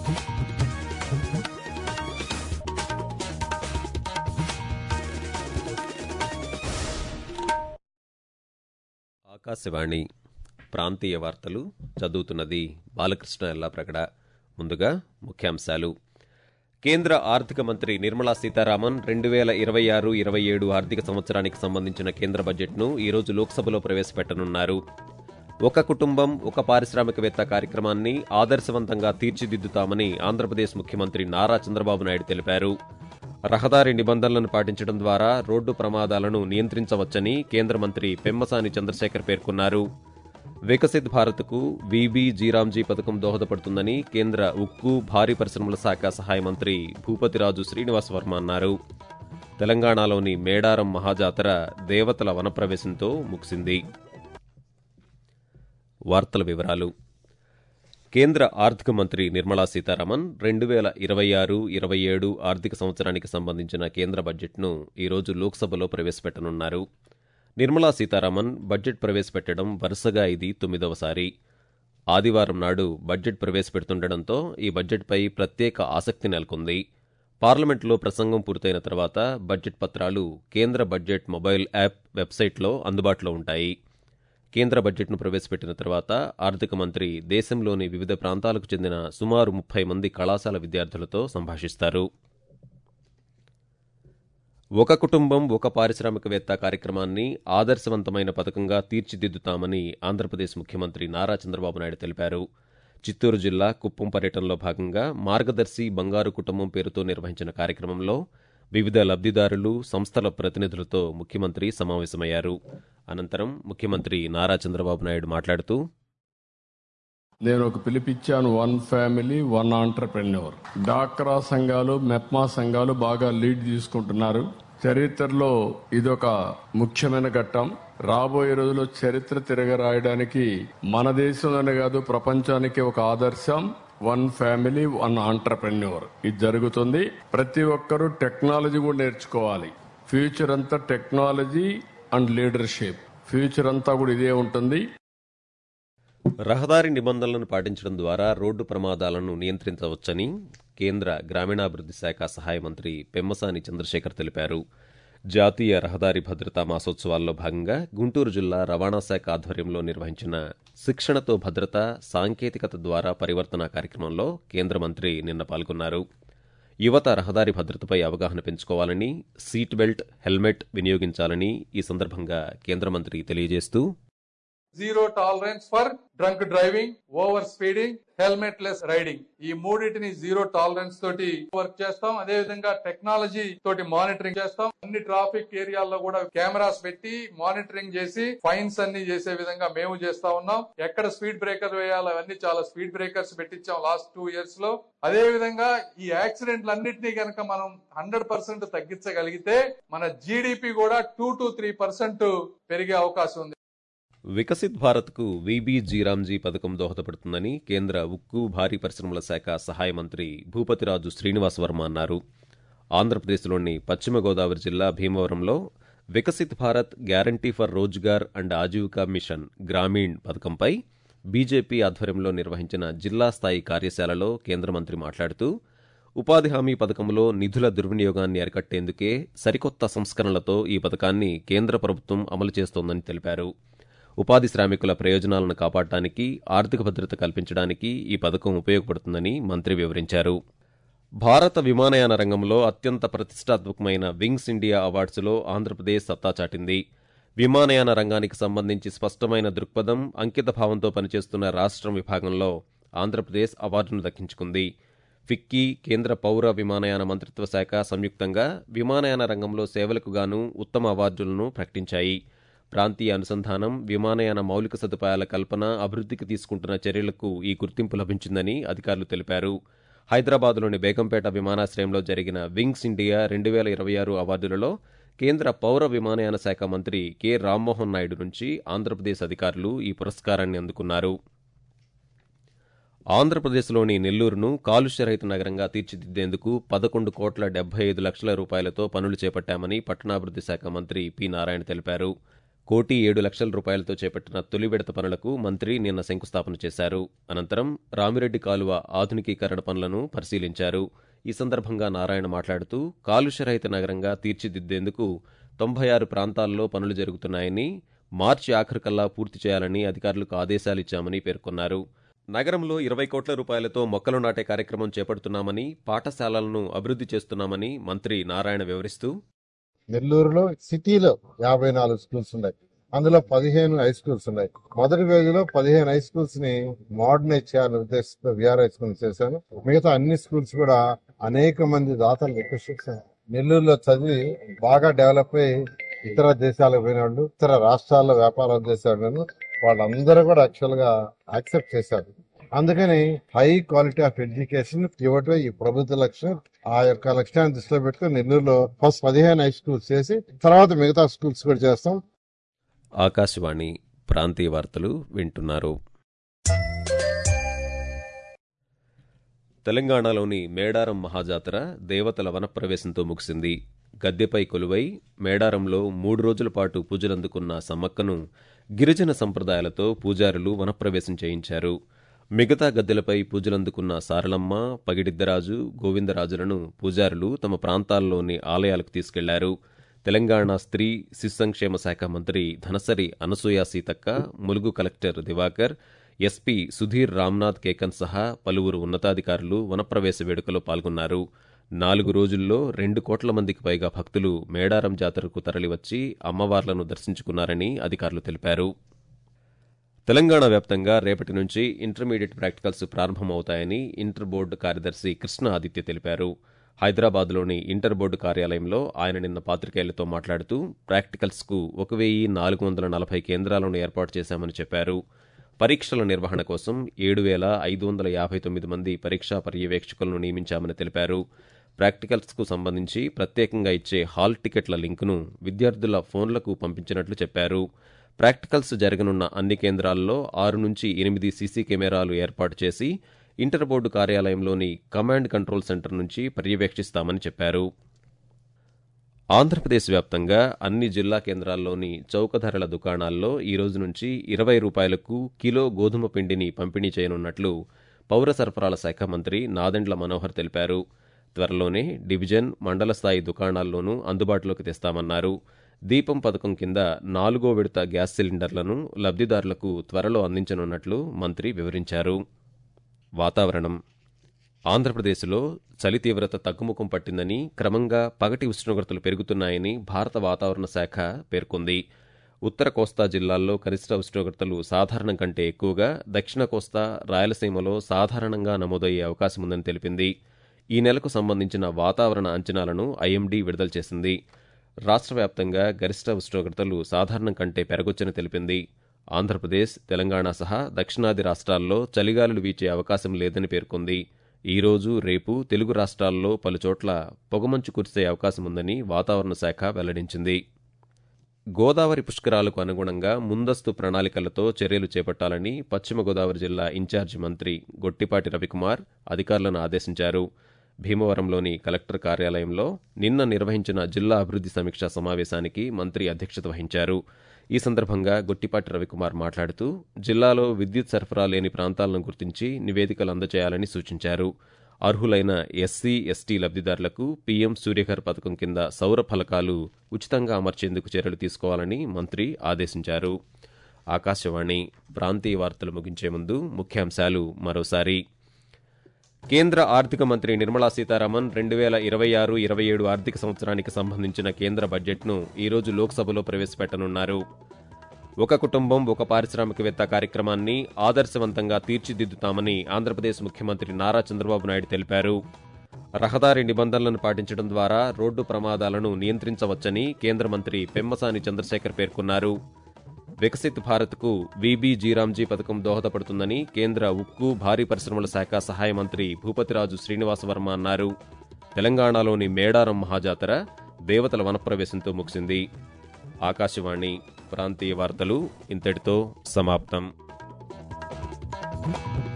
ఆకాశవాణి ప్రాంతీయ వార్తలు చదువుతున్నది బాలకృష్ణ ఎల్లాప్రగడ ముందుగా ముఖ్యాంశాలు కేంద్ర ఆర్థిక మంత్రి నిర్మలా సీతారామన్ రెండు వేల ఇరవై ఆరు ఇరవై ఏడు ఆర్థిక సంవత్సరానికి సంబంధించిన కేంద్ర బడ్జెట్ను ఈరోజు లోక్సభలో ప్రవేశపెట్టనున్నారు ఒక కుటుంబం ఒక పారిశ్రామికవేత్త కార్యక్రమాన్ని ఆదర్శవంతంగా తీర్చిదిద్దుతామని ఆంధ్రప్రదేశ్ ముఖ్యమంత్రి నారా చంద్రబాబు నాయుడు తెలిపారు రహదారి నిబంధనలను పాటించడం ద్వారా రోడ్డు ప్రమాదాలను నియంత్రించవచ్చని కేంద్ర మంత్రి పెమ్మసాని చంద్రశేఖర్ పేర్కొన్నారు వికసిత్ భారత్కు వీబీ జీరాంజీ పథకం దోహదపడుతుందని కేంద్ర ఉక్కు భారీ పరిశ్రమల శాఖ సహాయ మంత్రి భూపతిరాజు శ్రీనివాస్ వర్మ అన్నారు తెలంగాణలోని మేడారం మహాజాతర దేవతల వనప్రవేశంతో ముగిసింది వార్తల వివరాలు కేంద్ర ఆర్థిక మంత్రి నిర్మలా సీతారామన్ రెండు వేల ఇరవై ఆరు ఇరవై ఏడు ఆర్థిక సంవత్సరానికి సంబంధించిన కేంద్ర బడ్జెట్ను ఈరోజు లోక్సభలో ప్రవేశపెట్టనున్నారు నిర్మలా సీతారామన్ బడ్జెట్ ప్రవేశపెట్టడం వరుసగా ఇది తొమ్మిదవసారి ఆదివారం నాడు బడ్జెట్ ప్రవేశపెడుతుండటంతో ఈ బడ్జెట్పై ప్రత్యేక ఆసక్తి నెలకొంది పార్లమెంట్లో ప్రసంగం పూర్తయిన తర్వాత బడ్జెట్ పత్రాలు కేంద్ర బడ్జెట్ మొబైల్ యాప్ వెబ్సైట్లో అందుబాటులో ఉంటాయి కేంద్ర బడ్జెట్ను ప్రవేశపెట్టిన తర్వాత ఆర్థిక మంత్రి దేశంలోని వివిధ ప్రాంతాలకు చెందిన సుమారు ముప్పై మంది కళాశాల విద్యార్థులతో సంభాషిస్తారు ఒక కుటుంబం ఒక పారిశ్రామికవేత్త కార్యక్రమాన్ని ఆదర్శవంతమైన పథకంగా తీర్చిదిద్దుతామని ఆంధ్రప్రదేశ్ ముఖ్యమంత్రి నారా చంద్రబాబు నాయుడు తెలిపారు చిత్తూరు జిల్లా కుప్పం పర్యటనలో భాగంగా మార్గదర్శి బంగారు కుటుంబం పేరుతో నిర్వహించిన కార్యక్రమంలో వివిధ లబ్ధిదారులు సంస్థల ప్రతినిధులతో ముఖ్యమంత్రి సమావేశమయ్యారు అనంతరం ముఖ్యమంత్రి నారా చంద్రబాబు నాయుడు మాట్లాడుతూ నేను ఒక పిలిపిచ్చాను వన్ ఫ్యామిలీ వన్ ఆంటర్ప్రెన్యూర్ డాక్రా సంఘాలు మెప్మా సంఘాలు బాగా లీడ్ తీసుకుంటున్నారు చరిత్రలో ఇదొక ముఖ్యమైన ఘట్టం రాబోయే రోజుల్లో చరిత్ర తిరగరాయడానికి మన దేశంలోనే కాదు ప్రపంచానికి ఒక ఆదర్శం వన్ ఫ్యామిలీ వన్ ఆంటర్ప్రెన్యూర్ ఇది జరుగుతుంది ప్రతి ఒక్కరూ టెక్నాలజీ కూడా నేర్చుకోవాలి ఫ్యూచర్ అంతా టెక్నాలజీ అండ్ లీడర్షిప్ ఫ్యూచర్ అంతా కూడా ఇదే ఉంటుంది రహదారి నిబంధనలను పాటించడం ద్వారా రోడ్డు ప్రమాదాలను నియంత్రించవచ్చని కేంద్ర గ్రామీణాభివృద్ధి శాఖ సహాయ మంత్రి పెమ్మసాని చంద్రశేఖర్ తెలిపారు జాతీయ రహదారి భద్రతా మాసోత్సవాల్లో భాగంగా గుంటూరు జిల్లా రవాణా శాఖ ఆధ్వర్యంలో నిర్వహించిన శిక్షణతో భద్రత సాంకేతికత ద్వారా పరివర్తన కార్యక్రమంలో కేంద్ర మంత్రి నిన్న పాల్గొన్నారు యువత రహదారి భద్రతపై అవగాహన పెంచుకోవాలని సీట్ బెల్ట్ హెల్మెట్ వినియోగించాలని ఈ సందర్భంగా కేంద్ర మంత్రి తెలియజేస్తూ zero tolerance for drunk driving over speeding helmetless riding ఈ మూడింటిని జీరో టాలరెన్స్ తోటి వర్క్ చేస్తాం అదే విధంగా టెక్నాలజీ తోటి మానిటరింగ్ చేస్తాం అన్ని ట్రాఫిక్ ఏరియాల్లో కూడా కెమెరాస్ పెట్టి మానిటరింగ్ చేసి ఫైన్స్ అన్ని చేసే విధంగా మేము చేస్తా ఉన్నాం ఎక్కడ స్పీడ్ బ్రేకర్ వేయాలో అవన్నీ చాలా స్పీడ్ బ్రేకర్స్ పెట్టించాం లాస్ట్ టూ ఇయర్స్ లో అదే విధంగా ఈ యాక్సిడెంట్లు అన్నింటినీ కనుక మనం హండ్రెడ్ పర్సెంట్ తగ్గించగలిగితే మన జీడిపి కూడా టూ టు త్రీ పర్సెంట్ పెరిగే అవకాశం ఉంది వికసిత్ భారత్కు వీబీ జీరాంజీ పథకం దోహదపడుతుందని కేంద్ర ఉక్కు భారీ పరిశ్రమల శాఖ సహాయ మంత్రి భూపతిరాజు శ్రీనివాస్ వర్మ అన్నారు ఆంధ్రప్రదేశ్లోని పశ్చిమ గోదావరి జిల్లా భీమవరంలో Viksit Bharat guarantee for Rozgar and Ajeevika mission Gramin పథకంపై బీజేపీ ఆధ్వర్యంలో నిర్వహించిన జిల్లా స్థాయి కార్యశాలలో కేంద్ర మంత్రి మాట్లాడుతూ ఉపాధి హామీ పథకంలో నిధుల దుర్వినియోగాన్ని అరికట్టేందుకే సరికొత్త సంస్కరణలతో ఈ పథకాన్ని కేంద్ర ప్రభుత్వం అమలు చేస్తోందని తెలిపారు ఉపాధి శ్రామికుల ప్రయోజనాలను కాపాడటానికి ఆర్థిక భద్రత కల్పించడానికి ఈ పథకం ఉపయోగపడుతుందని మంత్రి వివరించారు భారత విమానయాన రంగంలో అత్యంత ప్రతిష్టాత్మకమైన వింగ్స్ ఇండియా అవార్డ్స్లో ఆంధ్రప్రదేశ్ సత్తా చాటింది విమానయాన రంగానికి సంబంధించి స్పష్టమైన దృక్పథం అంకిత భావంతో పనిచేస్తున్న రాష్ట్రం విభాగంలో ఆంధ్రప్రదేశ్ అవార్డును దక్కించుకుంది ఫిక్కీ కేంద్ర పౌర విమానయాన మంత్రిత్వ శాఖ సంయుక్తంగా విమానయాన రంగంలో సేవలకు గాను ఉత్తమ అవార్డులను ప్రకటించాయి ప్రాంతీయ అనుసంధానం విమానయాన మౌలిక సదుపాయాల కల్పన అభివృద్ధికి తీసుకుంటున్న చర్యలకు ఈ గుర్తింపు లభించిందని అధికారులు తెలిపారు హైదరాబాద్లోని బేగంపేట విమానాశ్రయంలో జరిగిన వింగ్స్ ఇండియా రెండు వేల ఇరవై ఆరు అవార్డులలో కేంద్ర పౌర విమానయాన శాఖ మంత్రి కె రామ్మోహన్ నాయుడు నుంచి ఆంధ్రప్రదేశ్ అధికారులు ఈ పురస్కారాన్ని అందుకున్నారు ఆంధ్రప్రదేశ్లోని నెల్లూరును కాలుష్యరహిత నగరంగా తీర్చిదిద్దేందుకు పదకొండు కోట్ల డెబ్బై ఐదు లక్షల రూపాయలతో పనులు చేపట్టామని పట్టణాభివృద్ధి శాఖ మంత్రి పి నారాయణ తెలిపారు కోటి ఏడు లక్షల రూపాయలతో చేపట్టిన తొలి విడత పనులకు మంత్రి నిన్న శంకుస్థాపన చేశారు అనంతరం రామిరెడ్డి కాలువ ఆధునికీకరణ పనులను పరిశీలించారు ఈ సందర్భంగా నారాయణ మాట్లాడుతూ కాలుష్యరహిత నగరంగా తీర్చిదిద్దేందుకు తొంభై ఆరు ప్రాంతాల్లో పనులు జరుగుతున్నాయని మార్చి ఆఖరుకల్లా పూర్తి చేయాలని అధికారులకు ఆదేశాలిచ్చామని పేర్కొన్నారు నగరంలో ఇరవై కోట్ల రూపాయలతో మొక్కలు నాటే కార్యక్రమం చేపడుతున్నామని పాఠశాలలను అభివృద్ధి చేస్తున్నామని మంత్రి నారాయణ వివరిస్తూ నెల్లూరులో సిటీలో యాభై నాలుగు స్కూల్స్ ఉన్నాయి అందులో పదిహేను హై స్కూల్స్ ఉన్నాయి మొదటి రోజులో పదిహేను హై స్కూల్స్ ని మోడర్నైజ్ చేయాలనే ఉద్దేశంతో విఆర్ హై స్కూల్ చేశాను మిగతా అన్ని స్కూల్స్ కూడా అనేక మంది దాతలు రిక్వెస్ట్ చేశాను నెల్లూరులో చదివి బాగా డెవలప్ అయ్యి ఇతర దేశాలకు పోయిన వాళ్ళు ఇతర రాష్ట్రాల్లో వ్యాపారం చేసేవాళ్ళు వాళ్ళందరూ కూడా యాక్చువల్ గా యాక్సెప్ట్ చేశారు అందుకని హై క్వాలిటీ ఆఫ్ ఎడ్యుకేషన్ ఇవ్వటం ఈ ప్రభుత్వ లక్ష్యం ఆ యొక్క లక్ష్యాన్ని దృష్టిలో పెట్టుకుని నెల్లూరులో ఫస్ట్ పదిహేను హై స్కూల్స్ చేసి తర్వాత మిగతా స్కూల్స్ కూడా చేస్తాం ఆకాశవాణి ప్రాంతీయ వార్తలు వింటున్నారు తెలంగాణలోని మేడారం మహాజాతర దేవతల వనప్రవేశంతో ముగిసింది గద్దెపై కొలువై మేడారంలో మూడు రోజుల పాటు పూజలందుకున్న సమ్మక్కను గిరిజన సంప్రదాయాలతో పూజారులు వనప్రవేశం చేయించారు మిగతా గద్దెలపై పూజలందుకున్న సారలమ్మ పగిడిద్దరాజు గోవిందరాజులను పూజారులు తమ ప్రాంతాల్లోని ఆలయాలకు తీసుకెళ్లారు తెలంగాణ స్త్రీ శిశు సంక్షేమ శాఖ మంత్రి ధనసరి అనసూయ సీతక్క ములుగు కలెక్టర్ దివాకర్ ఎస్పీ సుధీర్ రామ్నాథ్ కేకన్ సహా పలువురు ఉన్నతాధికారులు వనప్రవేశ వేడుకలో పాల్గొన్నారు నాలుగు రోజుల్లో రెండు కోట్ల మందికి పైగా భక్తులు మేడారం జాతరకు తరలివచ్చి అమ్మవార్లను దర్శించుకున్నారని అధికారులు తెలిపారు తెలంగాణ వ్యాప్తంగా రేపటి నుంచి ఇంటర్మీడియట్ ప్రాక్టికల్స్ ప్రారంభమవుతాయని ఇంటర్ బోర్డు కార్యదర్శి కృష్ణ ఆదిత్య తెలిపారు హైదరాబాద్లోని ఇంటర్ బోర్డు కార్యాలయంలో ఆయన నిన్న పాత్రికేయులతో మాట్లాడుతూ ప్రాక్టికల్స్కు ఒక వెయ్యి నాలుగు వందల నలభై కేంద్రాలను ఏర్పాటు చేశామని చెప్పారు పరీక్షల నిర్వహణ కోసం ఏడు వేల ఐదు వందల యాభై తొమ్మిది మంది పరీక్షా పర్యవేక్షకులను నియమించామని తెలిపారు ప్రాక్టికల్స్కు సంబంధించి ప్రత్యేకంగా ఇచ్చే హాల్ టికెట్ల లింకును విద్యార్థుల ఫోన్లకు పంపించినట్లు చెప్పారు ప్రాక్టికల్స్ జరగనున్న అన్ని కేంద్రాల్లో ఆరు నుంచి ఎనిమిది సీసీ కెమెరాలు ఏర్పాటు చేసి ఇంటర్ బోర్డు కార్యాలయంలోని కమాండ్ కంట్రోల్ సెంటర్ నుంచి పర్యవేక్షిస్తామని చెప్పారు ఆంధ్రప్రదేశ్ వ్యాప్తంగా అన్ని జిల్లా కేంద్రాల్లోని చౌక ధరల దుకాణాల్లో ఈ రోజు నుంచి ఇరవై రూపాయలకు కిలో గోధుమ పిండిని పంపిణీ చేయనున్నట్లు పౌర సరఫరాల శాఖ మంత్రి నాదెండ్ల మనోహర్ తెలిపారు త్వరలోనే డివిజన్ మండల స్థాయి దుకాణాల్లోనూ అందుబాటులోకి తెస్తామన్నారు దీపం పథకం కింద నాలుగో విడత గ్యాస్ సిలిండర్లను లబ్ధిదారులకు త్వరలో అందించనున్నట్లు మంత్రి వివరించారు వాతావరణం ఆంధ్రప్రదేశ్లో చలి తీవ్రత తగ్గుముఖం పట్టిందని క్రమంగా పగటి ఉష్ణోగ్రతలు పెరుగుతున్నాయని భారత వాతావరణ శాఖ పేర్కొంది ఉత్తర కోస్తా జిల్లాల్లో కనిష్ట ఉష్ణోగ్రతలు సాధారణం కంటే ఎక్కువగా దక్షిణ కోస్తా రాయలసీమలో సాధారణంగా నమోదయ్యే అవకాశం ఉందని తెలిపింది ఈ నెలకు సంబంధించిన వాతావరణ అంచనాలను ఐఎండీ విడుదల చేసింది రాష్ట్ర వ్యాప్తంగా గరిష్ట ఉష్ణోగ్రతలు సాధారణం కంటే పెరగొచ్చని తెలిపింది ఆంధ్రప్రదేశ్ తెలంగాణ సహా దక్షిణాది రాష్ట్రాల్లో చలిగాలులు వీచే అవకాశం లేదని పేర్కొంది ఈ రోజు రేపు తెలుగు రాష్ట్రాల్లో పలుచోట్ల పొగమంచు కురిసే అవకాశం ఉందని వాతావరణ శాఖ వెల్లడించింది గోదావరి పుష్కరాలకు అనుగుణంగా ముందస్తు ప్రణాళికలతో చర్యలు చేపట్టాలని పశ్చిమ గోదావరి జిల్లా ఇన్ఛార్జి మంత్రి గొట్టిపాటి రవికుమార్ అధికారులను ఆదేశించారు భీమవరంలోని కలెక్టర్ కార్యాలయంలో నిన్న నిర్వహించిన జిల్లా అభివృద్ధి సమీక్షా సమావేశానికి మంత్రి అధ్యక్షత వహించారు ఈ సందర్భంగా గొట్టిపాటి రవికుమార్ మాట్లాడుతూ జిల్లాలో విద్యుత్ సరఫరా లేని ప్రాంతాలను గుర్తించి నివేదికలు అందజేయాలని సూచించారు అర్హులైన ఎస్సీ ఎస్టీ లబ్ధిదారులకు పీఎం సూర్యఘర్ పథకం కింద సౌర ఫలకాలు ఉచితంగా అమర్చేందుకు చర్యలు తీసుకోవాలని మంత్రి ఆదేశించారు ఆకాశవాణి ప్రాంతీయ వార్తలు ముగించే ముందు ముఖ్యాంశాలు మరోసారి కేంద్ర ఆర్థిక మంత్రి నిర్మలా సీతారామన్ రెండు వేల ఇరవై ఆరు ఇరవై ఏడు ఆర్థిక సంవత్సరానికి సంబంధించిన కేంద్ర బడ్జెట్ను ఈరోజు లోక్సభలో ప్రవేశపెట్టనున్నారు ఒక కుటుంబం ఒక పారిశ్రామికవేత్త కార్యక్రమాన్ని ఆదర్శవంతంగా తీర్చిదిద్దుతామని ఆంధ్రప్రదేశ్ ముఖ్యమంత్రి నారా చంద్రబాబు నాయుడు తెలిపారు రహదారి నిబంధనలను పాటించడం ద్వారా రోడ్డు ప్రమాదాలను నియంత్రించవచ్చని కేంద్ర మంత్రి పెమ్మసాని చంద్రశేఖర్ పేర్కొన్నారు వికసిత్ భారత్కు వీబీ జీరామ్జీ పథకం దోహదపడుతుందని కేంద్ర ఉక్కు భారీ పరిశ్రమల శాఖ సహాయ మంత్రి భూపతిరాజు శ్రీనివాసవర్మ అన్నారు తెలంగాణలోని మేడారం మహాజాతర దేవతల వనప్రవేశంతో ముగిసింది ఆకాశవాణి ప్రాంతీయ వార్తలు ఇంతటితో సమాప్తం